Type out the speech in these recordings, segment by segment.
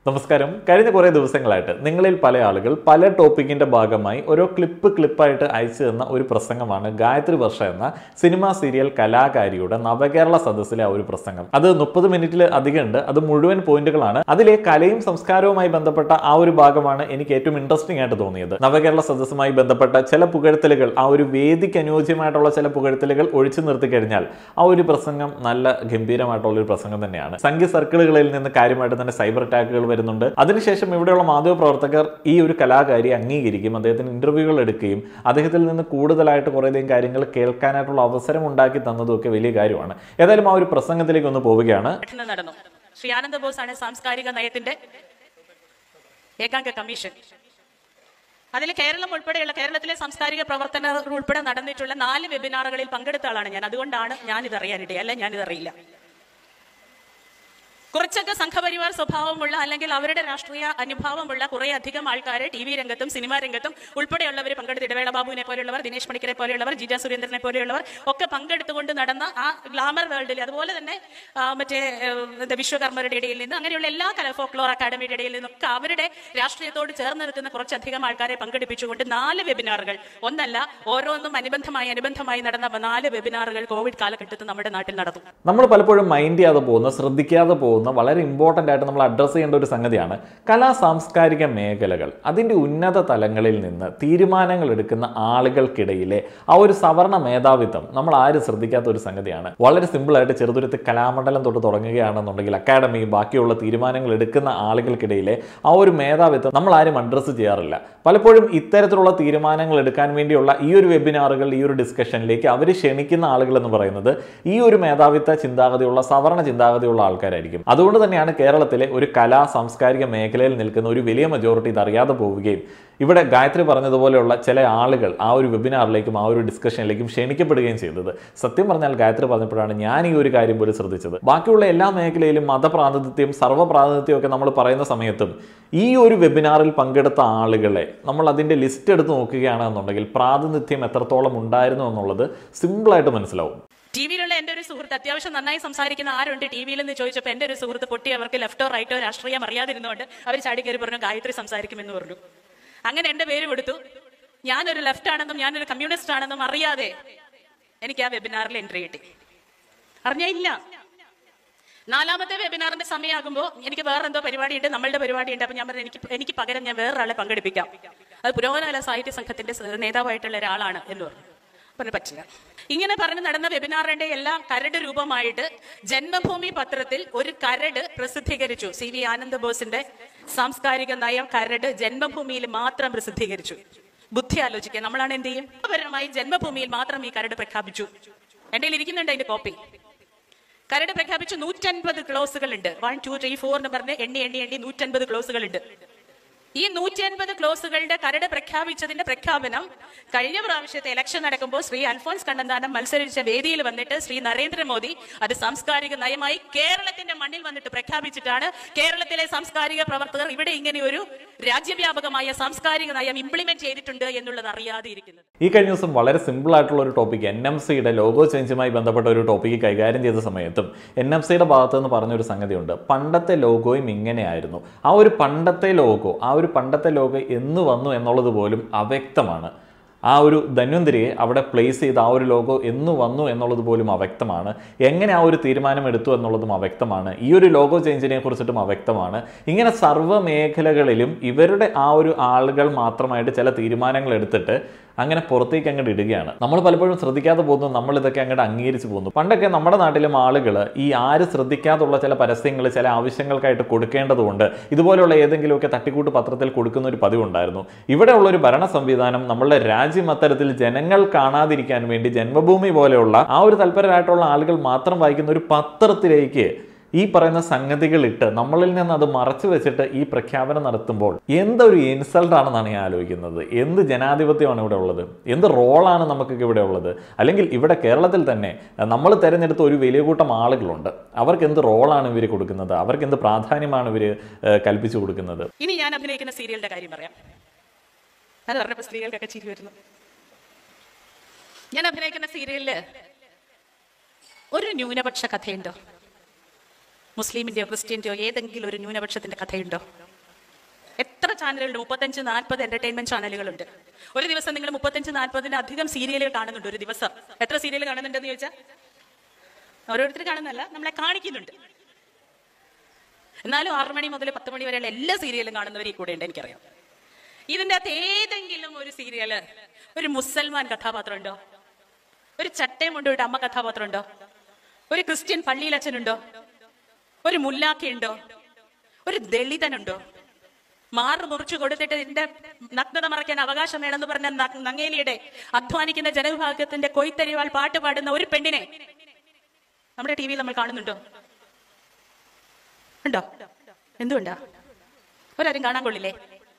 നമസ്കാരം കഴിഞ്ഞ കുറേ ദിവസങ്ങളായിട്ട് നിങ്ങളിൽ പല ആളുകൾ പല ടോപ്പിക്കിന്റെ ഭാഗമായി ഓരോ ക്ലിപ്പ് ക്ലിപ്പായിട്ട് അയച്ചു തന്ന ഒരു പ്രസംഗമാണ് ഗായത്രി വർഷ എന്ന സിനിമാ സീരിയൽ കലാകാരിയുടെ നവകേരള സദസ്സിലെ ആ ഒരു പ്രസംഗം അത് മുപ്പത് മിനിറ്റിൽ അധികം ഉണ്ട് അത് മുഴുവൻ പോയിന്റുകളാണ് അതിലെ കലയും സംസ്കാരവുമായി ബന്ധപ്പെട്ട ആ ഒരു ഭാഗമാണ് എനിക്ക് ഏറ്റവും ഇൻട്രസ്റ്റിംഗ് ആയിട്ട് തോന്നിയത് നവകേരള സദസ്സുമായി ബന്ധപ്പെട്ട ചില പുകഴ്ത്തലുകൾ ആ ഒരു വേദിക്ക് അനുയോജ്യമായിട്ടുള്ള ചില പുകഴ്ത്തലുകൾ ഒഴിച്ചു നിർത്തി കഴിഞ്ഞാൽ ആ ഒരു പ്രസംഗം നല്ല ഗംഭീരമായിട്ടുള്ള ഒരു പ്രസംഗം തന്നെയാണ് സംഘി സർക്കിളുകളിൽ നിന്ന് കാര്യമായിട്ട് തന്നെ സൈബർ അറ്റാക്കുകൾ വരുന്നുണ്ട് അതിനുശേഷം ഇവിടെയുള്ള മാധ്യമ പ്രവർത്തകർ ഈ ഒരു കലാകാരി അംഗീകരിക്കും അദ്ദേഹത്തിന് ഇന്റർവ്യൂകൾ എടുക്കുകയും അദ്ദേഹത്തിൽ നിന്ന് കൂടുതലായിട്ട് കുറേയധികം കാര്യങ്ങൾ കേൾക്കാനായിട്ടുള്ള അവസരം ഉണ്ടാക്കി തന്നതും ഒക്കെ വലിയ കാര്യമാണ് ഏതായാലും ആ ഒരു പ്രസംഗത്തിലേക്ക് ഒന്ന് പോവുകയാണ് പഠനം നടന്നു ശ്രീ ആനന്ദ ബോസാണ് സാംസ്കാരിക നയത്തിന്റെ ഏകാംഗ കമ്മീഷൻ അതിൽ കേരളം ഉൾപ്പെടെയുള്ള കേരളത്തിലെ സാംസ്കാരിക പ്രവർത്തനർ ഉൾപ്പെടെ നടന്നിട്ടുള്ള നാല് വെബിനാറുകളിൽ പങ്കെടുത്ത ആളാണ് ഞാൻ അതുകൊണ്ടാണ് ഞാൻ ഇതറിയാനിടയെ അല്ല ഞാൻ ഇതറിയില്ല കുറച്ചൊക്കെ സംഘപരിവാർ സ്വഭാവമുള്ള അല്ലെങ്കിൽ അവരുടെ രാഷ്ട്രീയ അനുഭാവമുള്ള കുറെ അധികം ആൾക്കാരെ ടി വി രംഗത്തും സിനിമാ രംഗത്തും ഉൾപ്പെടെയുള്ളവർ പങ്കെടുത്ത് ഇടവേള ബാബുവിനെ പോലെയുള്ളവർ ദിനേശ് പണിക്കരെ പോലെയുള്ളവർ ജിജ സുരേന്ദ്രനെ പോലെയുള്ളവർ ഒക്കെ പങ്കെടുത്തുകൊണ്ട് നടന്ന ആ ഗ്ലാമർ വേൾഡിൽ അതുപോലെ തന്നെ ആ, മറ്റേ ഏഹ്, എന്താ വിശ്വകർമ്മരുടെ ഇടയിൽ നിന്ന് അങ്ങനെയുള്ള എല്ലാ കല ഫോക്ലോർ അക്കാദമിയുടെ ഇടയിൽ നിന്നൊക്കെ അവരുടെ രാഷ്ട്രീയത്തോട് ചേർന്ന് നിൽക്കുന്ന കുറച്ചധികം ആൾക്കാരെ പങ്കെടുപ്പിച്ചുകൊണ്ട് നാല് വെബിനാറുകൾ ഒന്നല്ല ഓരോന്നും അനുബന്ധമായി അനുബന്ധമായി നടന്ന നാല് വെബിനാറുകൾ കോവിഡ് കാലഘട്ടത്തിൽ നമ്മുടെ നാട്ടിൽ നടന്നു നമ്മൾ പലപ്പോഴും മൈൻഡ് ചെയ്യാതെ പോകുന്ന ശ്രദ്ധിക്കാതെ പോകുന്ന വളരെ ഇമ്പോർട്ടൻ്റ് ആയിട്ട് നമ്മൾ അഡ്രസ്സ് ചെയ്യേണ്ട ഒരു സംഗതിയാണ് കലാ സാംസ്കാരിക മേഖലകൾ അതിൻ്റെ ഉന്നത തലങ്ങളിൽ നിന്ന് തീരുമാനങ്ങൾ എടുക്കുന്ന ആളുകൾക്കിടയിലെ ആ ഒരു സവർണ മേധാവിത്വം നമ്മൾ ആരും ശ്രദ്ധിക്കാത്ത ഒരു സംഗതിയാണ് വളരെ സിമ്പിളായിട്ട് ചെറുതുരുത്ത് കലാമണ്ഡലം തൊട്ട് തുടങ്ങുകയാണെന്നുണ്ടെങ്കിൽ അക്കാഡമിയും ബാക്കിയുള്ള തീരുമാനങ്ങൾ എടുക്കുന്ന ആളുകൾക്കിടയിലെ ആ ഒരു മേധാവിത്വം നമ്മൾ ആരും അഡ്രസ്സ് ചെയ്യാറില്ല പലപ്പോഴും ഇത്തരത്തിലുള്ള തീരുമാനങ്ങൾ എടുക്കാൻ വേണ്ടിയുള്ള ഈ ഒരു വെബിനാറുകൾ ഈ ഒരു ഡിസ്കഷനിലേക്ക് അവർ ക്ഷണിക്കുന്ന ആളുകൾ എന്ന് പറയുന്നത് ഈ ഒരു മേധാവിത്വ ചിന്താഗതിയുള്ള സവർണ ചിന്താഗതിയുള്ള ആൾക്കാരായിരിക്കും അതുകൊണ്ട് തന്നെയാണ് കേരളത്തിലെ ഒരു കലാ സാംസ്കാരിക മേഖലയിൽ നിൽക്കുന്ന ഒരു വലിയ മെജോറിറ്റി ഇത് അറിയാതെ പോവുകയും ഇവിടെ ഗായത്രി പറഞ്ഞതുപോലെയുള്ള ചില ആളുകൾ ആ ഒരു വെബിനാറിലേക്കും ആ ഒരു ഡിസ്കഷനിലേക്കും ക്ഷണിക്കപ്പെടുകയും ചെയ്തത് സത്യം പറഞ്ഞാൽ ഗായത്രി പറഞ്ഞപ്പോഴാണ് ഞാൻ ഈ ഒരു കാര്യം പോലും ശ്രദ്ധിച്ചത് ബാക്കിയുള്ള എല്ലാ മേഖലയിലും മതപ്രാതിനിധ്യം സർവ്വപ്രാതിനിധ്യം ഒക്കെ നമ്മൾ പറയുന്ന സമയത്തും ഈ ഒരു വെബിനാറിൽ പങ്കെടുത്ത ആളുകളെ നമ്മൾ അതിൻ്റെ ലിസ്റ്റ് എടുത്ത് നോക്കുകയാണെന്നുണ്ടെങ്കിൽ പ്രാതിനിധ്യം എത്രത്തോളം ഉണ്ടായിരുന്നു എന്നുള്ളത് സിമ്പിളായിട്ട് മനസ്സിലാവും ടി വിയിലുള്ള എന്റെ ഒരു സുഹൃത്ത് അത്യാവശ്യം നന്നായി സംസാരിക്കുന്ന ആരുണ്ട് ടി വിയിൽ എന്ന് ചോദിച്ചപ്പോൾ എന്റെ ഒരു സുഹൃത്ത് പൊട്ടി അവർക്ക് ലെഫ്റ്റോ റൈറ്റോ രാഷ്ട്രീയം അറിയാതിരുന്നുകൊണ്ട് അവർ ചാടി കയറി പറഞ്ഞു ഗായത്രി സംസാരിക്കുമെന്ന് പറഞ്ഞു അങ്ങനെ എന്റെ പേര് കൊടുത്തു ഞാനൊരു ലെഫ്റ്റ് ആണെന്നും ഞാനൊരു കമ്മ്യൂണിസ്റ്റ് ആണെന്നും അറിയാതെ എനിക്ക് ആ വെബിനാറിൽ എൻട്രി കിട്ടി അറിഞ്ഞില്ല നാലാമത്തെ വെബിനാറിന്റെ സമയമാകുമ്പോൾ എനിക്ക് വേറെ എന്തോ പരിപാടിയുണ്ട് നമ്മളുടെ പരിപാടിയുണ്ട് അപ്പൊ ഞാൻ പറഞ്ഞു എനിക്ക് എനിക്ക് പകരം ഞാൻ വേറൊരാളെ പങ്കെടുപ്പിക്കാം അത് പുരോഗമന സാഹിത്യ സംഘത്തിന്റെ സ- നേതാവായിട്ടുള്ള ഒരാളാണ് എന്ന് പറഞ്ഞു പറഞ്ഞു പറ്റില്ല ഇങ്ങനെ പറഞ്ഞ് നടന്ന വെബിനാറിന്റെ എല്ലാം കരട് രൂപമായിട്ട് ജന്മഭൂമി പത്രത്തിൽ ഒരു കരട് പ്രസിദ്ധീകരിച്ചു സി വി ആനന്ദ ബോസിന്റെ സാംസ്കാരിക നയം കരട് ജന്മഭൂമിയിൽ മാത്രം പ്രസിദ്ധീകരിച്ചു ബുദ്ധി ആലോചിക്കുക നമ്മളാണ് എന്ത് ചെയ്യും പരമായി ജന്മഭൂമിയിൽ മാത്രം ഈ കരട് പ്രഖ്യാപിച്ചു എന്റെ കയ്യിൽ ഇരിക്കുന്നുണ്ട് അതിന്റെ കോപ്പി കരട് പ്രഖ്യാപിച്ച് നൂറ്റൻപത് ക്ലോസുകൾ ഉണ്ട് വൺ ടു ത്രീ ഫോർ എന്ന് പറഞ്ഞ് എണ്ണി എണ്ണി എണ്ണി നൂറ്റൻപത് ക്ലോസുകൾ ഉണ്ട് ഈ നൂറ്റി അൻപത് ക്ലോസുകളുടെ കരട് പ്രഖ്യാപിച്ചതിന്റെ പ്രഖ്യാപനം കഴിഞ്ഞ പ്രാവശ്യത്തെ ഇലക്ഷൻ നടക്കുമ്പോൾ ശ്രീ അൽഫോൻസ് കണ്ണന്താനം മത്സരിച്ച വേദിയിൽ വന്നിട്ട് ശ്രീ നരേന്ദ്രമോദി അത് സാംസ്കാരിക നയമായി കേരളത്തിന്റെ മണ്ണിൽ വന്നിട്ട് പ്രഖ്യാപിച്ചിട്ടാണ് കേരളത്തിലെ സാംസ്കാരിക പ്രവർത്തകർ ഇവിടെ ഇങ്ങനെ ഒരു രാജ്യവ്യാപകമായ സാംസ്കാരിക നയം ഇംപ്ലിമെന്റ് ചെയ്തിട്ടുണ്ട് എന്നുള്ളത് അറിയാതെ ഇരിക്കുന്നത് ഈ കഴിഞ്ഞ ദിവസം വളരെ സിമ്പിൾ ആയിട്ടുള്ള ഒരു ടോപ്പിക് എൻ എം സിയുടെ ലോഗോ ചേഞ്ചുമായി ബന്ധപ്പെട്ട ഒരു ടോപ്പിക്ക് കൈകാര്യം ചെയ്ത സമയത്തും എൻ എം സിയുടെ ഭാഗത്ത് നിന്ന് പറഞ്ഞൊരു സംഗതിയുണ്ട് പണ്ടത്തെ ലോഗോയും ഇങ്ങനെയായിരുന്നു ആ ഒരു പണ്ടത്തെ ലോഗോ ആ ഒരു പണ്ടത്തെ ലോഗോ എന്ന് വന്നു എന്നുള്ളത് പോലും അവ്യക്തമാണ് ആ ഒരു ധന്വന്തിരിയെ അവിടെ പ്ലേസ് ചെയ്ത ആ ഒരു ലോഗോ എന്ന് വന്നു എന്നുള്ളത് പോലും അവ്യക്തമാണ് എങ്ങനെ ആ ഒരു തീരുമാനം എടുത്തു എന്നുള്ളതും അവ്യക്തമാണ് ഈ ഒരു ലോഗോ ചേഞ്ചിനെ കുറിച്ചിട്ടും അവ്യക്തമാണ് ഇങ്ങനെ സർവ്വ മേഖലകളിലും ഇവരുടെ ആ ഒരു ആളുകൾ മാത്രമായിട്ട് ചില തീരുമാനങ്ങൾ എടുത്തിട്ട് അങ്ങനെ പുറത്തേക്ക് അങ്ങോട്ട് ഇടുകയാണ് നമ്മൾ പലപ്പോഴും ശ്രദ്ധിക്കാതെ പോകുന്നു നമ്മൾ ഇതൊക്കെ അങ്ങോട്ട് അംഗീകരിച്ച് പോകുന്നു പണ്ടൊക്കെ നമ്മുടെ നാട്ടിലും ആളുകൾ ഈ ആര് ശ്രദ്ധിക്കാതുള്ള ചില പരസ്യങ്ങൾ ചില ആവശ്യങ്ങൾക്കായിട്ട് കൊടുക്കേണ്ടതുകൊണ്ട് ഇതുപോലെയുള്ള ഏതെങ്കിലുമൊക്കെ തട്ടിക്കൂട്ട് പത്രത്തിൽ കൊടുക്കുന്ന ഒരു പതിവുണ്ടായിരുന്നു ഇവിടെ ഉള്ള ഒരു ഭരണ സംവിധാനം നമ്മളുടെ രാജ്യം അത്തരത്തിൽ ജനങ്ങൾ കാണാതിരിക്കാൻ വേണ്ടി ജന്മഭൂമി പോലെയുള്ള ആ ഒരു തൽപരരായിട്ടുള്ള ആളുകൾ മാത്രം വായിക്കുന്ന ഒരു പത്രത്തിലേക്ക് ഈ പറയുന്ന സംഗതികൾ ഇട്ട് നമ്മളിൽ നിന്ന് അത് മറച്ചു വെച്ചിട്ട് ഈ പ്രഖ്യാപനം നടത്തുമ്പോൾ എന്തൊരു ഇൻസൾട്ട് ആണെന്നാണ് ഞാൻ ആലോചിക്കുന്നത് എന്ത് ജനാധിപത്യമാണ് ഇവിടെ ഉള്ളത് എന്ത് റോളാണ് നമുക്കൊക്കെ ഇവിടെ ഉള്ളത് അല്ലെങ്കിൽ ഇവിടെ കേരളത്തിൽ തന്നെ നമ്മൾ തിരഞ്ഞെടുത്ത ഒരു വലിയ കൂട്ടം ആളുകളുണ്ട് അവർക്ക് എന്ത് റോളാണ് ഇവർ കൊടുക്കുന്നത് അവർക്ക് എന്ത് പ്രാധാന്യമാണ് ഇവർ കൽപ്പിച്ചു കൊടുക്കുന്നത് ഇനി ഞാൻ അഭിനയിക്കുന്ന സീരിയലിന്റെ കാര്യം പറയാം അത് പറഞ്ഞപ്പോ സ്ത്രീകൾക്കൊക്കെ ചിരി വരുന്നു ഞാൻ അഭിനയിക്കുന്ന സീരിയലില് ഒരു ന്യൂനപക്ഷ കഥയുണ്ടോ മുസ്ലിമിന്റെയോ ക്രിസ്ത്യന്റെയോ ഏതെങ്കിലും ഒരു ന്യൂനപക്ഷത്തിന്റെ കഥയുണ്ടോ എത്ര ചാനലുകളുണ്ട് മുപ്പത്തഞ്ച് നാൽപ്പത് എന്റർടൈൻമെന്റ് ചാനലുകളുണ്ട് ഒരു ദിവസം നിങ്ങൾ മുപ്പത്തഞ്ച് നാൽപ്പതിന് അധികം സീരിയലുകൾ കാണുന്നുണ്ട് ഒരു ദിവസം എത്ര സീരിയൽ കാണുന്നുണ്ടെന്ന് ചോദിച്ചാൽ ഓരോരുത്തർ കാണുന്നല്ല നമ്മളെ കാണിക്കുന്നുണ്ട് എന്നാലും ആറു മണി മുതൽ പത്ത് മണി വരെയുള്ള എല്ലാ സീരിയലും കാണുന്നവർ ഈ കൂടെ ഉണ്ട് എനിക്കറിയാം ഇതിന്റെ അകത്ത് ഏതെങ്കിലും ഒരു സീരിയല് ഒരു മുസൽമാൻ കഥാപാത്രം ഉണ്ടോ ഒരു ചട്ടയും കൊണ്ടുപോയിട്ട് അമ്മ കഥാപാത്രം ഉണ്ടോ ഒരു ക്രിസ്ത്യൻ പള്ളിയിലച്ഛനുണ്ടോ ഒരു മുല്ലാക്കയുണ്ടോ ഒരു ദളിതനുണ്ടോ മാറ് മുറിച്ചു കൊടുത്തിട്ട് ഇതിന്റെ നഗ്നത മറയ്ക്കാൻ അവകാശം വേണമെന്ന് പറഞ്ഞ ന- നങ്ങേലിയുടെ അധ്വാനിക്കുന്ന ജനവിഭാഗത്തിന്റെ കൊയ്ത്തരിവാൾ പാട്ട് പാടുന്ന ഒരു പെണ്ണിനെ നമ്മുടെ ടി വിയിൽ നമ്മൾ കാണുന്നുണ്ടോ ഉണ്ടോ എന്തുകൊണ്ടാ ഒരാരും കാണാൻ കൊള്ളില്ലേ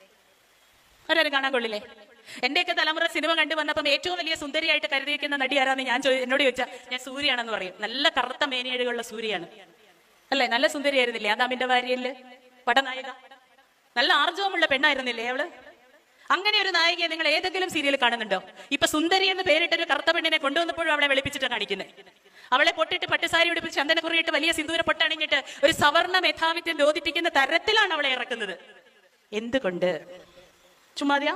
ഒരാരും കാണാൻ കൊള്ളില്ലേ എന്റെയൊക്കെ തലമുറ സിനിമ കണ്ടു വന്നപ്പം ഏറ്റവും വലിയ സുന്ദരിയായിട്ട് കരുതിയിരിക്കുന്ന നടി ആരാന്ന് ഞാൻ ചോദി- എന്നോട് ചോദിച്ചാൽ ഞാൻ സൂര്യയാണെന്ന് പറയും നല്ല കറുത്ത മേനിയഴുകളുള്ള സൂര്യയാണ് അല്ലേ നല്ല സുന്ദരിയായിരുന്നില്ലേ അതാമിന്റെ ഭാര്യയില് പടനായിക നല്ല ആർജവമുള്ള പെണ്ണായിരുന്നില്ലേ അവള് അങ്ങനെ ഒരു നായികയെ നിങ്ങൾ ഏതെങ്കിലും സീരിയൽ കാണുന്നുണ്ടോ ഇപ്പൊ സുന്ദരി എന്ന് പേരിട്ടൊരു കറുത്ത പെണ്ണിനെ കൊണ്ടുവന്നപ്പോഴും അവളെ വെളുപ്പിച്ചിട്ടാണ് കാണിക്കുന്നത് അവളെ പൊട്ടിട്ട് പട്ടുസാരി ഉടുപ്പിച്ച് ചന്ദനക്കുറിയിട്ട് വലിയ സിന്ദൂര പൊട്ടണിഞ്ഞിട്ട് ഒരു സവർണ മേധാവിത്വം ബോധിപ്പിക്കുന്ന തരത്തിലാണ് അവളെ ഇറക്കുന്നത് എന്തുകൊണ്ട് ചുമ്മാതിയാ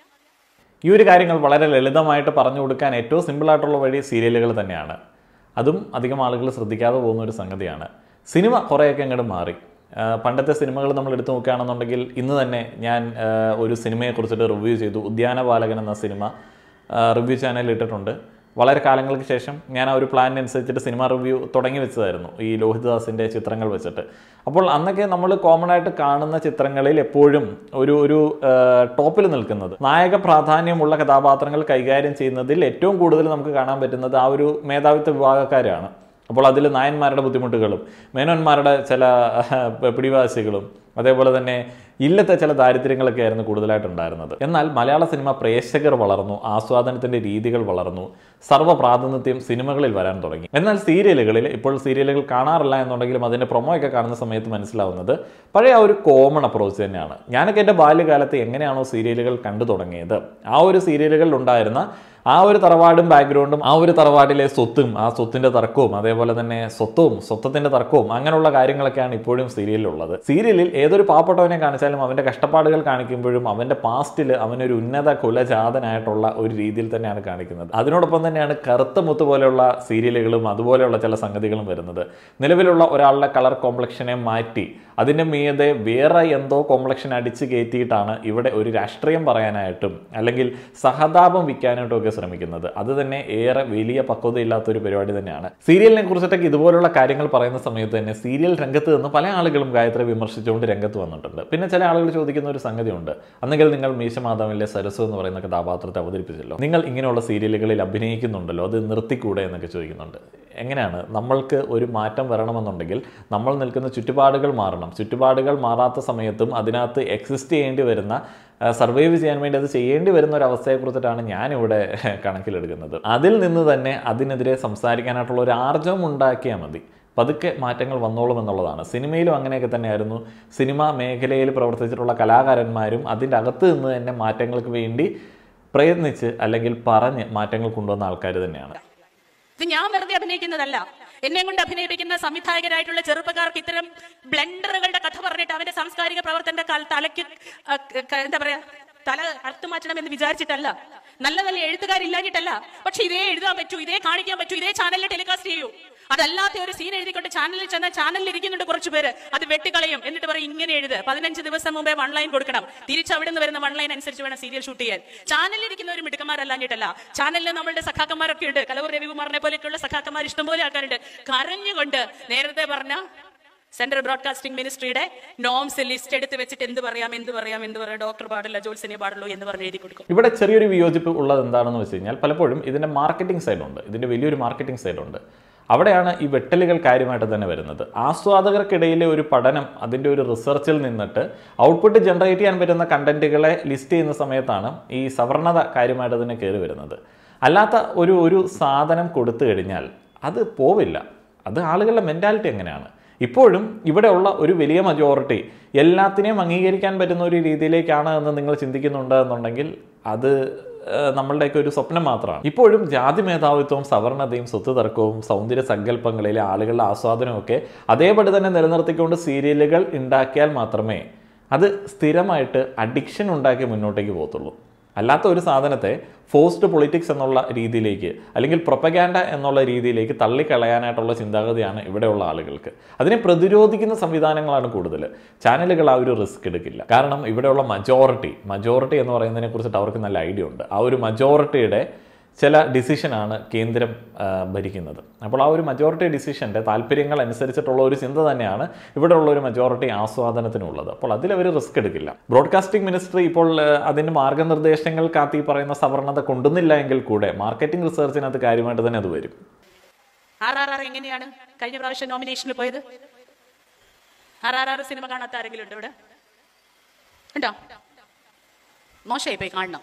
ഈ ഒരു കാര്യങ്ങൾ വളരെ ലളിതമായിട്ട് പറഞ്ഞു കൊടുക്കാൻ ഏറ്റവും സിമ്പിളായിട്ടുള്ള വഴി സീരിയലുകൾ തന്നെയാണ് അതും അധികം ആളുകൾ ശ്രദ്ധിക്കാതെ പോകുന്ന ഒരു സംഗതിയാണ് സിനിമ കുറേയൊക്കെ അങ്ങോട്ട് മാറി ആ, പണ്ടത്തെ സിനിമകൾ നമ്മൾ എടുത്തു നോക്കുകയാണെന്നുണ്ടെങ്കിൽ ഇന്ന് തന്നെ ഞാൻ ആ, ഒരു സിനിമയെ കുറിച്ചിട്ട് റിവ്യൂ ചെയ്തു ഉദ്യാനപാലകൻ എന്ന സിനിമ റിവ്യൂ ചാനലിൽ ഇട്ടിട്ടുണ്ട് വളരെ കാലങ്ങൾക്ക് ശേഷം ഞാൻ ആ ഒരു പ്ലാനിനനുസരിച്ചിട്ട് സിനിമ റിവ്യൂ തുടങ്ങി വെച്ചതായിരുന്നു ഈ ലോഹിതദാസിൻ്റെ ചിത്രങ്ങൾ വെച്ചിട്ട് അപ്പോൾ അന്നൊക്കെ നമ്മൾ കോമൺ ആയിട്ട് കാണുന്ന ചിത്രങ്ങളിൽ എപ്പോഴും ഒരു ഒരു ടോപ്പിൽ നിൽക്കുന്നത് നായക പ്രാധാന്യമുള്ള കഥാപാത്രങ്ങൾ കൈകാര്യം ചെയ്യുന്നതിൽ ഏറ്റവും കൂടുതൽ നമുക്ക് കാണാൻ പറ്റുന്നത് ആ ഒരു മേധാവിത്വ വിഭാഗക്കാരാണ് അപ്പോൾ അതിൽ നായന്മാരുടെ ബുദ്ധിമുട്ടുകളും മേനോന്മാരുടെ ചില അഹ്, പിടിവാശികളും അതേപോലെ തന്നെ ഇല്ലത്തെ ചില ദാരിദ്ര്യങ്ങളൊക്കെ ആയിരുന്നു കൂടുതലായിട്ടുണ്ടായിരുന്നത് എന്നാൽ മലയാള സിനിമ പ്രേക്ഷകർ വളർന്നു ആസ്വാദനത്തിന്റെ രീതികൾ വളർന്നു സർവ്വ പ്രാതിനിധ്യം സിനിമകളിൽ വരാൻ തുടങ്ങി എന്നാൽ സീരിയലുകളിൽ ഇപ്പോൾ സീരിയലുകൾ കാണാറില്ല എന്നുണ്ടെങ്കിലും അതിന്റെ പ്രൊമോ ഒക്കെ കാണുന്ന സമയത്ത് മനസ്സിലാവുന്നത് പഴയ ആ ഒരു കോമൺ അപ്രോച്ച് തന്നെയാണ് ഞാനൊക്കെ എൻ്റെ ബാല്യകാലത്ത് എങ്ങനെയാണോ സീരിയലുകൾ കണ്ടു തുടങ്ങിയത് ആ ഒരു സീരിയലുകളിൽ ഉണ്ടായിരുന്ന ആ ഒരു തറവാടും ബാക്ക്ഗ്രൗണ്ടും ആ ഒരു തറവാടിലെ സ്വത്തും ആ സ്വത്തിന്റെ തർക്കവും അതേപോലെ തന്നെ സ്വത്തും സ്വത്തത്തിന്റെ തർക്കവും അങ്ങനെയുള്ള കാര്യങ്ങളൊക്കെയാണ് ഇപ്പോഴും സീരിയലിലുള്ളത് സീരിയലിൽ ഏതൊരു പാവപ്പെട്ടവനെ കാണിച്ചാലും അവന്റെ കഷ്ടപ്പാടുകൾ കാണിക്കുമ്പോഴും അവന്റെ പാസ്റ്റിൽ അവനൊരു ഉന്നത കുലജാതനായിട്ടുള്ള ഒരു രീതിയിൽ തന്നെയാണ് കാണിക്കുന്നത് അതിനോടൊപ്പം തന്നെയാണ് കറുത്ത മുത്ത് പോലെയുള്ള സീരിയലുകളും അതുപോലെയുള്ള ചില സംഗതികളും വരുന്നത് നിലവിലുള്ള ഒരാളുടെ കളർ കോംപ്ലക്ഷനെ മാറ്റി അതിൻ്റെ മീതെ വേറെ എന്തോ കോംപ്ലക്ഷൻ അടിച്ച് കയറ്റിയിട്ടാണ് ഇവിടെ ഒരു രാഷ്ട്രീയം പറയാനായിട്ടും അല്ലെങ്കിൽ സഹതാപം വിൽക്കാനായിട്ടും ഒക്കെ ശ്രമിക്കുന്നത് അത് തന്നെ ഏറെ വലിയ പക്വതയില്ലാത്ത ഒരു പരിപാടി തന്നെയാണ് സീരിയലിനെ കുറിച്ചിട്ടൊക്കെ ഇതുപോലുള്ള കാര്യങ്ങൾ പറയുന്ന സമയത്ത് തന്നെ സീരിയൽ രംഗത്ത് നിന്ന് പല ആളുകളും ഗായത്രി വിമർശിച്ചുകൊണ്ട് രംഗത്ത് വന്നിട്ടുണ്ട് പിന്നെ ചില ആളുകൾ ചോദിക്കുന്ന ഒരു സംഗതിയുണ്ട് അന്നെങ്കിൽ നിങ്ങൾ മീശമാധവനിലെ സരസു എന്ന് പറയുന്ന കഥാപാത്രത്തെ അവതരിപ്പിച്ചല്ലോ നിങ്ങൾ ഇങ്ങനെയുള്ള സീരിയലുകളിൽ അഭിനയിക്കുന്നുണ്ടല്ലോ അത് നിർത്തിക്കൂടെ എന്നൊക്കെ ചോദിക്കുന്നുണ്ട് എങ്ങനെയാണ് നമ്മൾക്ക് ഒരു മാറ്റം വരണമെന്നുണ്ടെങ്കിൽ നമ്മൾ നിൽക്കുന്ന ചുറ്റുപാടുകൾ മാറണം ചുറ്റുപാടുകൾ മാറാത്ത സമയത്തും അതിനകത്ത് എക്സിസ്റ്റ് ചെയ്യേണ്ടി വരുന്ന സർവൈവ് ചെയ്യാൻ വേണ്ടി അത് ചെയ്യേണ്ടി വരുന്ന ഒരു അവസ്ഥയെക്കുറിച്ചിട്ടാണ് ഞാനിവിടെ കണക്കിലെടുക്കുന്നത് അതിൽ നിന്ന് തന്നെ അതിനെതിരെ സംസാരിക്കാനായിട്ടുള്ള ഒരു ആർജവം ഉണ്ടാക്കിയാൽ മതി പതുക്കെ മാറ്റങ്ങൾ വന്നോളും എന്നുള്ളതാണ് സിനിമയിലും അങ്ങനെയൊക്കെ തന്നെയായിരുന്നു സിനിമ മേഖലയിൽ പ്രവർത്തിച്ചിട്ടുള്ള കലാകാരന്മാരും അതിൻ്റെ അകത്ത് നിന്ന് തന്നെ മാറ്റങ്ങൾക്ക് വേണ്ടി പ്രയത്നിച്ച് അല്ലെങ്കിൽ പറഞ്ഞ് മാറ്റങ്ങൾ കൊണ്ടുവന്ന ആൾക്കാർ തന്നെയാണ് ഇത് ഞാൻ വെറുതെ അഭിനയിക്കുന്നതല്ല എന്നെ കൊണ്ട് അഭിനയിപ്പിക്കുന്ന സംവിധായകരായിട്ടുള്ള ചെറുപ്പക്കാർക്ക് ഇത്തരം ബ്ലണ്ടറുകളുടെ കഥ പറഞ്ഞിട്ട് അവന്റെ സാംസ്കാരിക പ്രവർത്തന്റെ കാൽ- തലയ്ക്ക് ആ, ക- ക- എന്താ പറയാ തല അറുത്തു മാറ്റണം എന്ന് വിചാരിച്ചിട്ടല്ല നല്ല നല്ല എഴുത്തുകാരില്ലാഞ്ഞിട്ടല്ല പക്ഷെ ഇതേ എഴുതാൻ പറ്റൂ ഇതേ കാണിക്കാൻ പറ്റൂ ഇതേ ചാനലിൽ ടെലികാസ്റ്റ് ചെയ്യൂ അതല്ലാത്ത ഒരു സീൻ എഴുതിക്കൊണ്ട് ചാനലിൽ ചെന്നാൽ ചാനലിൽ ഇരിക്കുന്നുണ്ട് കുറച്ച് പേര് അത് വെട്ടിക്കളയും എന്നിട്ട് പറയും ഇങ്ങനെ എഴുത് പതിനഞ്ച് ദിവസം മുമ്പേ വൺ ലൈൻ കൊടുക്കണം തിരിച്ച് അവിടെ നിന്ന് വരുന്ന വൺ ലൈൻ അനുസരിച്ച് വേണം സീരിയൽ ഷൂട്ട് ചെയ്യാൻ ചാനലിൽ ഇരിക്കുന്നവർ മിടുക്കന്മാരല്ലാഞ്ഞിട്ടല്ല ചാനലിൽ നമ്മളുടെ സഖാക്കന്മാരൊക്കെ ഉണ്ട് കലവൂർ രവികുമാറിനെ പോലെയൊക്കെയുള്ള സഖാക്കന്മാർ ഇഷ്ടംപോലെ ആൾക്കാരുണ്ട് കരഞ്ഞുകൊണ്ട് നേരത്തെ പറഞ്ഞ സെൻട്രൽ ബ്രോഡ്കാസ്റ്റിംഗ് മിനിസ്ട്രിയുടെ നോംസ് ലിസ്റ്റ് എടുത്ത് വെച്ചിട്ട് എന്ത് പറയാം എന്ത് പറയാം എന്ത് പറയാം ഡോക്ടർ പാടില്ല ജോത്സനെ പാടുള്ളൂ എന്ന് പറഞ്ഞ് എഴുതി കൊടുക്കും ഇവിടെ ചെറിയൊരു വിയോജിപ്പ് ഉള്ളത് എന്താണെന്ന് വെച്ച് കഴിഞ്ഞാൽ പലപ്പോഴും ഇതിൻ്റെ മാർക്കറ്റിംഗ് സൈഡുണ്ട് ഇതിൻ്റെ വലിയൊരു മാർക്കറ്റിംഗ് സൈഡുണ്ട് അവിടെയാണ് ഈ വെട്ടലുകൾ കാര്യമായിട്ട് തന്നെ വരുന്നത് ആസ്വാദകർക്കിടയിലെ ഒരു പഠനം അതിൻ്റെ ഒരു റിസർച്ചിൽ നിന്നിട്ട് ഔട്ട്പുട്ട് ജനറേറ്റ് ചെയ്യാൻ പറ്റുന്ന കണ്ടന്റുകളെ ലിസ്റ്റ് ചെയ്യുന്ന സമയത്താണ് ഈ സവർണത കാര്യമായിട്ട് തന്നെ കയറി വരുന്നത് അല്ലാത്ത ഒരു ഒരു സാധനം കൊടുത്തു കഴിഞ്ഞാൽ അത് പോവില്ല അത് ആളുകളുടെ മെൻറ്റാലിറ്റി എങ്ങനെയാണ് ഇപ്പോഴും ഇവിടെയുള്ള ഒരു വലിയ മജോറിറ്റി എല്ലാത്തിനെയും അംഗീകരിക്കാൻ പറ്റുന്ന ഒരു രീതിയിലേക്കാണ് എന്ന് നിങ്ങൾ ചിന്തിക്കുന്നുണ്ട് എന്നുണ്ടെങ്കിൽ അത് ഏഹ്, നമ്മളുടെയൊക്കെ ഒരു സ്വപ്നം മാത്രമാണ് ഇപ്പോഴും ജാതി മേധാവിത്വവും സവർണതയും സ്വത്ത് തർക്കവും സൗന്ദര്യ സങ്കല്പങ്ങളിലെ ആളുകളുടെ ആസ്വാദനവും ഒക്കെ അതേപടി തന്നെ നിലനിർത്തിക്കൊണ്ട് സീരിയലുകൾ ഉണ്ടാക്കിയാൽ മാത്രമേ അത് സ്ഥിരമായിട്ട് അഡിക്ഷൻ ഉണ്ടാക്കി മുന്നോട്ടേക്ക് പോകത്തുള്ളൂ അല്ലാത്ത ഒരു സാധനത്തെ ഫോസ്റ്റ് പൊളിറ്റിക്സ് എന്നുള്ള രീതിയിലേക്ക് അല്ലെങ്കിൽ പ്രൊപ്പഗാൻഡ എന്നുള്ള രീതിയിലേക്ക് തള്ളിക്കളയാനായിട്ടുള്ള ചിന്താഗതിയാണ് ഇവിടെയുള്ള ആളുകൾക്ക് അതിനെ പ്രതിരോധിക്കുന്ന സംവിധാനങ്ങളാണ് കൂടുതൽ ചാനലുകൾ ആ ഒരു റിസ്ക് എടുക്കില്ല കാരണം ഇവിടെയുള്ള മജോറിറ്റി മജോറിറ്റി എന്ന് പറയുന്നതിനെ കുറിച്ചിട്ട് അവർക്ക് നല്ല ഐഡിയ ഉണ്ട് ആ ഒരു മജോറിറ്റിയുടെ ചില ഡിസിഷനാണ് കേന്ദ്രം ആ, ഭരിക്കുന്നത് അപ്പോൾ ആ ഒരു മജോറിറ്റി ഡിസിഷൻ്റെ താല്പര്യങ്ങൾ അനുസരിച്ചിട്ടുള്ള ഒരു ചിന്ത തന്നെയാണ് ഇവിടെയുള്ള ഒരു മജോറിറ്റി ആസ്വാദനത്തിനുള്ളത് അപ്പോൾ അതിലവർ റിസ്ക് എടുക്കില്ല ബ്രോഡ്കാസ്റ്റിംഗ് മിനിസ്ട്രി ഇപ്പോൾ ആ, അതിൻ്റെ മാർഗനിർദ്ദേശങ്ങൾക്കകത്ത് ഈ പറയുന്ന സവർണത കൊണ്ടുവന്നില്ല എങ്കിൽ കൂടെ മാർക്കറ്റിംഗ് റിസർച്ചിനകത്ത് കാര്യമായിട്ട് തന്നെ അത് വരും ആർ ആർ ആർ എങ്ങനെയാണ് കഴിഞ്ഞ പ്രാവശ്യം നോമിനേഷനിൽ പോയത് ആർ ആർ ആർ സിനിമ കാണാത്ത ആരെങ്കിലും ഉണ്ടോ ഇവിടെ ഉണ്ടോ മോശമായി പോയി കാണണം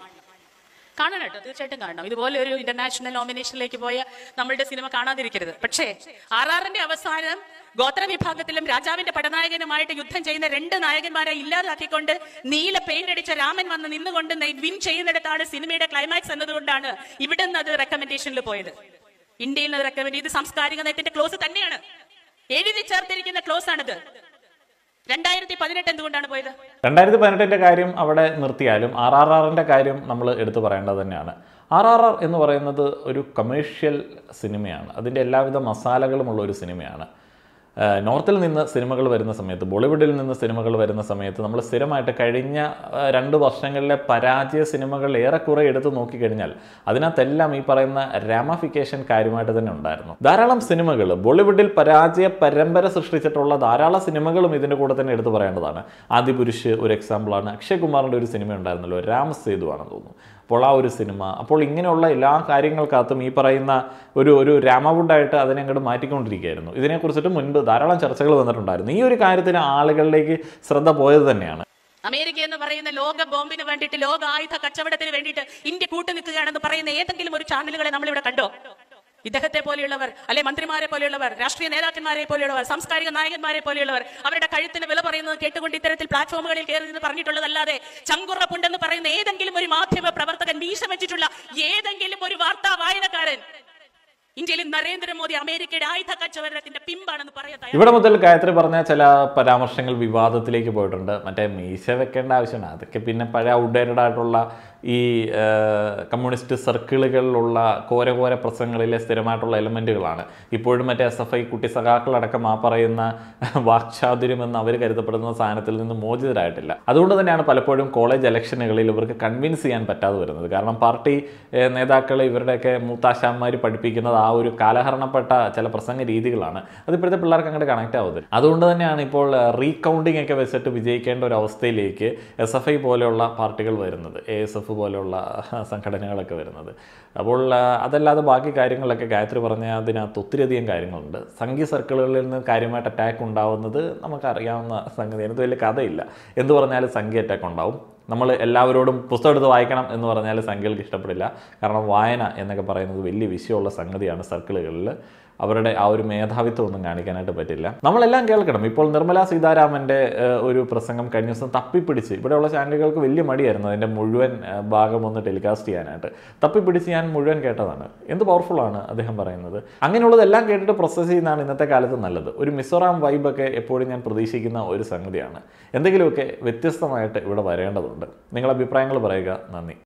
കാണണം കേട്ടോ തീർച്ചയായിട്ടും കാണണം ഇതുപോലെ ഒരു ഇന്റർനാഷണൽ നോമിനേഷനിലേക്ക് പോയ നമ്മളുടെ സിനിമ കാണാതിരിക്കരുത് പക്ഷേ ആർ ആറിന്റെ അവസാനം ഗോത്ര വിഭാഗത്തിലും രാജാവിന്റെ പടനായകനുമായിട്ട് യുദ്ധം ചെയ്യുന്ന രണ്ട് നായകന്മാരെ ഇല്ലാതാക്കിക്കൊണ്ട് നീല പെയിന്റ് അടിച്ച രാമൻ വന്ന് നിന്നുകൊണ്ട് വിൻ ചെയ്യുന്നിടത്താണ് സിനിമയുടെ ക്ലൈമാക്സ് എന്നതുകൊണ്ടാണ് ഇവിടെ നിന്ന് അത് റെക്കമെൻഡേഷനിൽ പോയത് ഇന്ത്യയിൽ നിന്ന് റെക്കമെൻഡ് ചെയ്ത് സാംസ്കാരിക നയത്തിന്റെ ക്ലോസ് തന്നെയാണ് എഴുതി ചേർത്തിരിക്കുന്ന ക്ലോസ് ആണിത് രണ്ടായിരത്തി പതിനെട്ട് എന്തുകൊണ്ടാണ് പോയത് രണ്ടായിരത്തി പതിനെട്ടിൻ്റെ കാര്യം അവിടെ നിർത്തിയാലും ആർ ആർ ആറിൻ്റെ കാര്യം നമ്മൾ എടുത്തു പറയേണ്ടത് തന്നെയാണ് ആർ ആർ ആർ എന്ന് പറയുന്നത് ഒരു കമേഴ്ഷ്യൽ സിനിമയാണ് അതിൻ്റെ എല്ലാവിധ മസാലകളുമുള്ള ഒരു സിനിമയാണ് ഏഹ് നോർത്തിൽ നിന്ന് സിനിമകൾ വരുന്ന സമയത്ത് ബോളിവുഡിൽ നിന്ന് സിനിമകൾ വരുന്ന സമയത്ത് നമ്മൾ സ്ഥിരമായിട്ട് കഴിഞ്ഞ ഏഹ് രണ്ട് വർഷങ്ങളിലെ പരാജയ സിനിമകൾ ഏറെക്കുറെ എടുത്ത് നോക്കിക്കഴിഞ്ഞാൽ അതിനകത്തെല്ലാം ഈ പറയുന്ന രാമഫിക്കേഷൻ കാര്യമായിട്ട് തന്നെ ഉണ്ടായിരുന്നു ധാരാളം സിനിമകൾ ബോളിവുഡിൽ പരാജയ പരമ്പര സൃഷ്ടിച്ചിട്ടുള്ള ധാരാളം സിനിമകളും ഇതിൻ്റെ കൂടെ തന്നെ എടുത്തു പറയേണ്ടതാണ് ആദിപുരുഷ് ഒരു എക്സാമ്പിളാണ് അക്ഷയ് കുമാറിൻ്റെ ഒരു സിനിമ ഉണ്ടായിരുന്നല്ലോ രാം സേതു ആണെന്ന് തോന്നുന്നു അപ്പോൾ ആ ഒരു സിനിമ അപ്പോൾ ഇങ്ങനെയുള്ള എല്ലാ കാര്യങ്ങൾക്കകത്തും ഈ പറയുന്ന ഒരു ഒരു രാമവുഡായിട്ട് അതിനെ അങ്ങോട്ട് മാറ്റിക്കൊണ്ടിരിക്കുകയായിരുന്നു ഇതിനെക്കുറിച്ചിട്ട് മുൻപ് ധാരാളം ചർച്ചകൾ വന്നിട്ടുണ്ടായിരുന്നു ഈ ഒരു കാര്യത്തിന് ആളുകളിലേക്ക് ശ്രദ്ധ പോയത് തന്നെയാണ് അമേരിക്ക എന്ന് പറയുന്ന ലോക ബോംബിന് വേണ്ടിയിട്ട് ലോക ആയുധ കച്ചവടത്തിന് വേണ്ടിയിട്ട് ഇന്ത്യ കൂട്ടുനിൽക്കുകയാണെന്ന് പറയുന്ന ഏതെങ്കിലും ഒരു ചാനലുകളെ നമ്മളിവിടെ കണ്ടോ ഇദ്ദേഹത്തെ പോലെയുള്ളവർ അല്ലെ മന്ത്രിമാരെ പോലെയുള്ളവർ രാഷ്ട്രീയ നേതാക്കന്മാരെ പോലെയുള്ളവർ സാംസ്കാരിക നായകന്മാരെ പോലെയുള്ളവർ അവരുടെ കഴുത്തിന് വില പറയുന്നത് കേട്ടുകൊണ്ട് ഇത്തരത്തിൽ പ്ലാറ്റ്ഫോമുകളിൽ കയറി നിന്ന് പറഞ്ഞിട്ടുള്ളതല്ലാതെ ചങ്കുറപ്പുണ്ടെന്ന് പറയുന്ന ഏതെങ്കിലും ഒരു മാധ്യമ പ്രവർത്തകൻ വീശ വെച്ചിട്ടുള്ള ഏതെങ്കിലും ഒരു വാർത്താ വായനക്കാരൻ ഇന്ത്യയിൽ നരേന്ദ്രമോദി അമേരിക്കയുടെ ആയുധ കച്ചവടത്തിന്റെ പിമ്പാണെന്ന് പറയാൻ തയ്യാറാണ്. ഇവിടെ മുതൽ ഗായത്രി പറഞ്ഞ ചില പരാമർശങ്ങൾ വിവാദത്തിലേക്ക് പോയിട്ടുണ്ട് മറ്റേ മീശ വെക്കേണ്ട ആവശ്യമാണ് അതൊക്കെ പിന്നെ പഴയ ഔട്ട്ഡേറ്റഡ് ആയിട്ടുള്ള ഈ ആ, കമ്മ്യൂണിസ്റ്റ് സർക്കിളുകളിലുള്ള കോര കോര പ്രസംഗങ്ങളിലെ സ്ഥിരമായിട്ടുള്ള എലമെൻറ്റുകളാണ് ഇപ്പോഴും മറ്റേ എസ് എഫ് ഐ കുട്ടി സഖാക്കളടക്കം ആ പറയുന്ന വാക്ചാതുര്യം എന്ന് അവർ കരുതപ്പെടുന്ന സാധനത്തിൽ നിന്ന് മോചിതരായിട്ടില്ല അതുകൊണ്ട് തന്നെയാണ് പലപ്പോഴും കോളേജ് ഇലക്ഷനുകളിൽ ഇവർക്ക് കൺവിൻസ് ചെയ്യാൻ പറ്റാതെ വരുന്നത് കാരണം പാർട്ടി ഏഹ്, നേതാക്കൾ ഇവരുടെയൊക്കെ മൂത്താശാന്മാർ പഠിപ്പിക്കുന്നത് ആ ഒരു കാലഹരണപ്പെട്ട ചില പ്രസംഗ രീതികളാണ് അത് ഇപ്പോഴത്തെ പിള്ളേർക്ക് അങ്ങോട്ട് കണക്ട് ആവുന്നത് അതുകൊണ്ട് തന്നെയാണ് ഇപ്പോൾ റീകൗണ്ടിങ് ഒക്കെ വെച്ചിട്ട് വിജയിക്കേണ്ട ഒരു അവസ്ഥയിലേക്ക് എസ് എഫ് ഐ പോലെയുള്ള പാർട്ടികൾ വരുന്നത് എ എസ് എഫ് പോലെയുള്ള സംഘടനകളൊക്കെ വരുന്നത് അപ്പോൾ ആ, അതല്ലാതെ ബാക്കി കാര്യങ്ങളിലൊക്കെ ഗായത്രി പറഞ്ഞ അതിനകത്ത് ഒത്തിരിയധികം കാര്യങ്ങളുണ്ട് സംഘീയ സർക്കിളുകളിൽ നിന്ന് കാര്യമായിട്ട് അറ്റാക്ക് ഉണ്ടാവുന്നത് നമുക്കറിയാവുന്ന സംഗതിയാണ് ഇത് വലിയ കഥയില്ല എന്ത് പറഞ്ഞാലും സംഘീയ അറ്റാക്ക് ഉണ്ടാവും നമ്മൾ എല്ലാവരോടും പുസ്തകം എടുത്ത് വായിക്കണം എന്ന് പറഞ്ഞാൽ സംഖ്യകൾക്ക് ഇഷ്ടപ്പെടില്ല കാരണം വായന എന്നൊക്കെ പറയുന്നത് വലിയ വിഷയമുള്ള സംഗതിയാണ് സർക്കിളുകളിൽ അവരുടെ ആ ഒരു മേധാവിത്വം ഒന്നും കാണിക്കാനായിട്ട് പറ്റില്ല നമ്മളെല്ലാം കേൾക്കണം ഇപ്പോൾ നിർമ്മല സീതാരാമൻ്റെ ഏഹ്, ഒരു പ്രസംഗം കഴിഞ്ഞ ദിവസം തപ്പിപ്പിടിച്ച് ഇവിടെയുള്ള ചാനലുകൾക്ക് വലിയ മടിയായിരുന്നു അതിൻ്റെ മുഴുവൻ ഏഹ്, ഭാഗം ഒന്ന് ടെലികാസ്റ്റ് ചെയ്യാനായിട്ട് തപ്പിപ്പിടിച്ച് ഞാൻ മുഴുവൻ കേട്ടതാണ് എന്ത് പവർഫുള്ളാണ് അദ്ദേഹം പറയുന്നത് അങ്ങനെയുള്ളതെല്ലാം കേട്ടിട്ട് പ്രോസസ്സ് ചെയ്യുന്നതാണ് ഇന്നത്തെ കാലത്ത് നല്ലത് ഒരു മിസോറാം വൈബൊക്കെ എപ്പോഴും ഞാൻ പ്രതീക്ഷിക്കുന്ന ഒരു സംഗതിയാണ് എന്തെങ്കിലുമൊക്കെ വ്യത്യസ്തമായിട്ട് ഇവിടെ വരേണ്ടതുണ്ട് നിങ്ങളുടെ അഭിപ്രായങ്ങൾ പറയുക നന്ദി